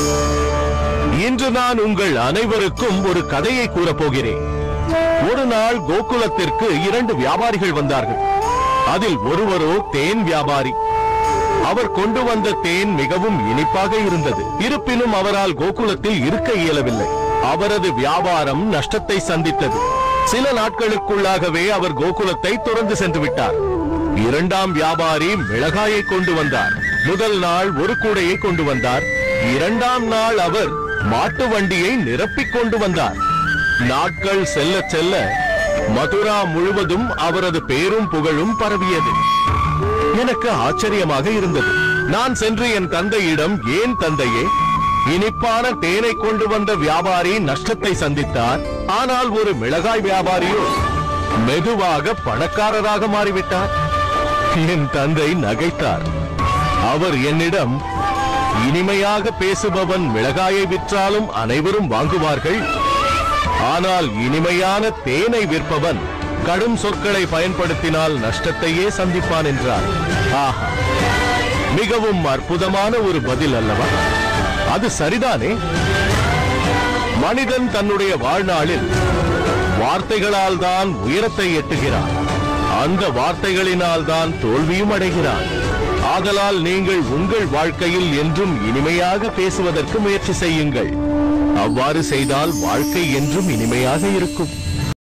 இன்று நான் உங்கள் அனைவருக்கும் ஒரு கதையை கூறப் போகிறேன் ஒரு நாள் கோகுலத்திற்கு இரண்டு வியாபாரிகள் வந்தார்கள் அதில் ஒருவரோ தேன் வியாபாரி அவர் கொண்டு வந்த தேன் மிகவும் இனிப்பாக இருந்தது இருப்பினும் அவரால் கோகுலத்தில் இருக்க இயலவில்லை அவரது வியாபாரம் நஷ்டத்தை சந்தித்தது சில நாட்களுக்குள்ளாகவே அவர் கோகுலத்தை துறந்து சென்று விட்டார் இரண்டாம் வியாபாரி மிளகாயை கொண்டு வந்தார் முதல் நாள் ஒரு கூடையை கொண்டு வந்தார் இரண்டாம் நாள் அவர் மாட்டு வண்டியை நிரப்பிக் கொண்டு வந்தார் நாட்கள் செல்ல செல்ல மதுரா முழுவதும் அவரது பேரும் புகழும் பரவியது எனக்கு ஆச்சரியமாக இருந்தது நான் சென்று என் தந்தையிடம் ஏன் தந்தையே இனிப்பான தேனை கொண்டு வந்த வியாபாரி நஷ்டத்தை சந்தித்தார் ஆனால் ஒரு மிளகாய் வியாபாரியோ மெதுவாக பணக்காரராக மாறிவிட்டார் என் தந்தை நகைத்தார் அவர் என்னிடம் இனிமையாக பேசுபவன் மிளகாயை விற்றாலும் அனைவரும் வாங்குவார்கள் ஆனால் இனிமையான தேனை விற்பவன் கடும் சொற்களை பயன்படுத்தினால் நஷ்டத்தையே சந்திப்பான் என்றார் ஆஹா மிகவும் அற்புதமான ஒரு பதில் அல்லவா அது சரிதானே மனிதன் தன்னுடைய வாழ்நாளில் வார்த்தைகளால் தான் உயரத்தை எட்டுகிறான் அந்த வார்த்தைகளினால் தான் தோல்வியும் அடைகிறான் ஆதலால் நீங்கள் உங்கள் வாழ்க்கையில் என்றும் இனிமையாக பேசுவதற்கு முயற்சி செய்யுங்கள் அவ்வாறு செய்தால் வாழ்க்கை என்றும் இனிமையாக இருக்கும்